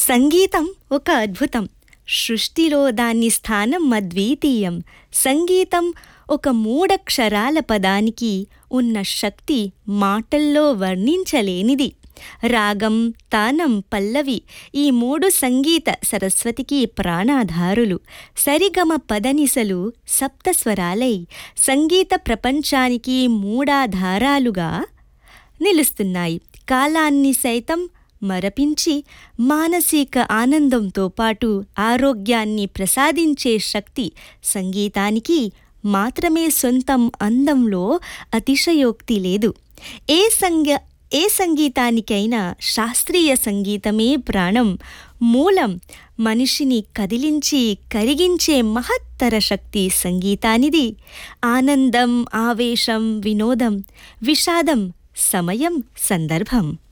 సంగీతం ఒక అద్భుతం సృష్టిలో దాని స్థానం అద్వితీయం సంగీతం ఒక మూడక్షరాల పదానికి ఉన్న శక్తి మాటల్లో వర్ణించలేనిది రాగం తానం పల్లవి ఈ మూడు సంగీత సరస్వతికి ప్రాణాధారులు సరిగమ పదనిసలు సప్తస్వరాలై సంగీత ప్రపంచానికి మూడాధారాలుగా నిలుస్తున్నాయి కాలాన్ని సైతం మరపించి మానసిక ఆనందంతో పాటు ఆరోగ్యాన్ని ప్రసాదించే శక్తి సంగీతానికి మాత్రమే సొంతం అందంలో అతిశయోక్తి లేదు ఏ సంగ ఏ సంగీతానికైనా శాస్త్రీయ సంగీతమే ప్రాణం మూలం మనిషిని కదిలించి కరిగించే మహత్తర శక్తి సంగీతానిది ఆనందం ఆవేశం వినోదం విషాదం సమయం సందర్భం